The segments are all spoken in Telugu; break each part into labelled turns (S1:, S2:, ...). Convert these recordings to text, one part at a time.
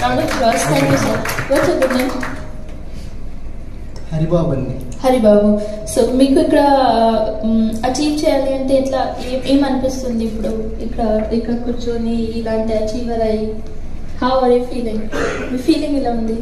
S1: Round of applause. Thank you, sir. What's your good name?
S2: Haribabu అండి
S1: హరిబాబు సో మీకు ఇక్కడ అచీవ్ చేయాలి అంటే ఎట్లా ఏ- ఏమనిపిస్తుంది ఇప్పుడు ఇక్కడ ఇక్కడ కూర్చొని ఇలాంటి అచీవర్ అయ్యి హౌ ఆర్ యూ ఫీలింగ్ మీ ఫీలింగ్ ఎలా ఉంది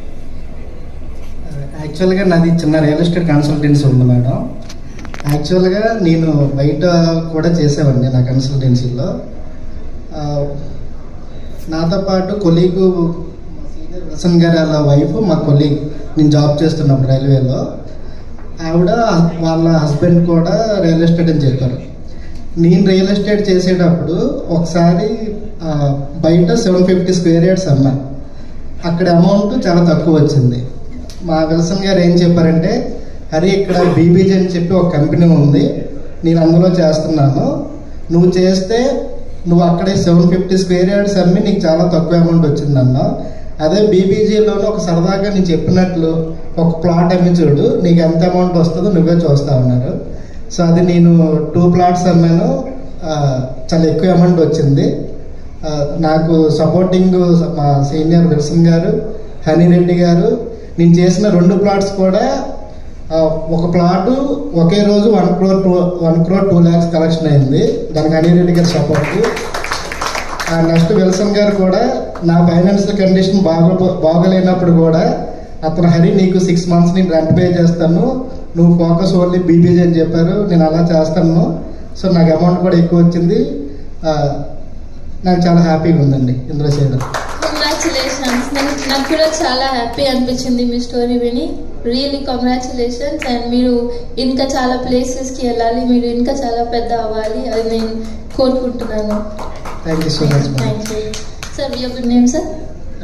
S2: యాక్చువల్గా నాది చిన్న రియల్ ఎస్టేట్ కన్సల్టెన్సీ ఉంది మేడం యాక్చువల్గా నేను బయట కూడా చేసేవాడిని నా కన్సల్టెన్సీలో ఆ, నాతో పాటు కొలీగు సీనియర్ విల్సన్ గారి వాళ్ళ వైఫ్ మా కొలీగ్ నేను జాబ్ చేస్తున్నప్పుడు రైల్వేలో ఆవిడ వాళ్ళ హస్బెండ్ కూడా రియల్ ఎస్టేట్ అని చెప్పారు నేను రియల్ ఎస్టేట్ చేసేటప్పుడు ఒకసారి ఆ, బయట సెవెన్ ఫిఫ్టీ స్క్వేర్ యార్డ్స్ అమ్మా అక్కడ అమౌంట్ చాలా తక్కువ వచ్చింది మా విల్సన్ గారు ఏం చెప్పారంటే హరి ఇక్కడ బీబీజీ అని చెప్పి ఒక కంపెనీ ఉంది నేను అందులో చేస్తున్నాను నువ్వు చేస్తే నువ్వు అక్కడే సెవెన్ ఫిఫ్టీ స్క్వేర్ యార్డ్స్ అమ్మి నీకు చాలా తక్కువ అమౌంట్ వచ్చిందన్న అదే బీబీజీలోనే ఒక సరదాగా నేను చెప్పినట్లు ఒక ప్లాట్ అమ్మి చూడు నీకు ఎంత అమౌంట్ వస్తుందో నువ్వే చూస్తా ఉన్నారు సో అది నేను టూ ప్లాట్స్ అమ్మాను ఆ, చాలా ఎక్కువ అమౌంట్ వచ్చింది ఆ, నాకు సపోర్టింగ్ మా సీనియర్ విల్సన్ గారు హనీరెడ్డి గారు నేను చేసిన రెండు ప్లాట్స్ కూడా ఆ, ఒక ప్లాట్ ఒకే రోజు one crore two one crore two lakhs collection అయింది దానికి హనీరెడ్డి గారి సపోర్ట్ నెక్స్ట్ విల్సన్ గారు కూడా నా ఫైనాన్షియల్ కండిషన్ బాగా బాగలేనప్పుడు కూడా అతను హరి నీకు సిక్స్ మంత్స్ నేను రెంట్ పే చేస్తాను నువ్వు ఫోకస్ ఓన్లీ బీబీజీ అని చెప్పారు నేను అలా చేస్తాను సో నాకు అమౌంట్ కూడా ఎక్కువ వచ్చింది ఆ, నాకు చాలా హ్యాపీగా ఉందండి ఇందులో చేయడం
S1: కంగ్రాచులేషన్స్ నాకు కూడా చాలా హ్యాపీ అనిపించింది మీ స్టోరీ విని రియలీ కంగ్రాచులేషన్స్ అండ్ మీరు ఇంకా చాలా ప్లేసెస్కి వెళ్ళాలి మీరు ఇంకా చాలా పెద్ద అవ్వాలి అది నేను కోరుకుంటున్నాను
S2: thank you so much
S1: thank you sir your good name sir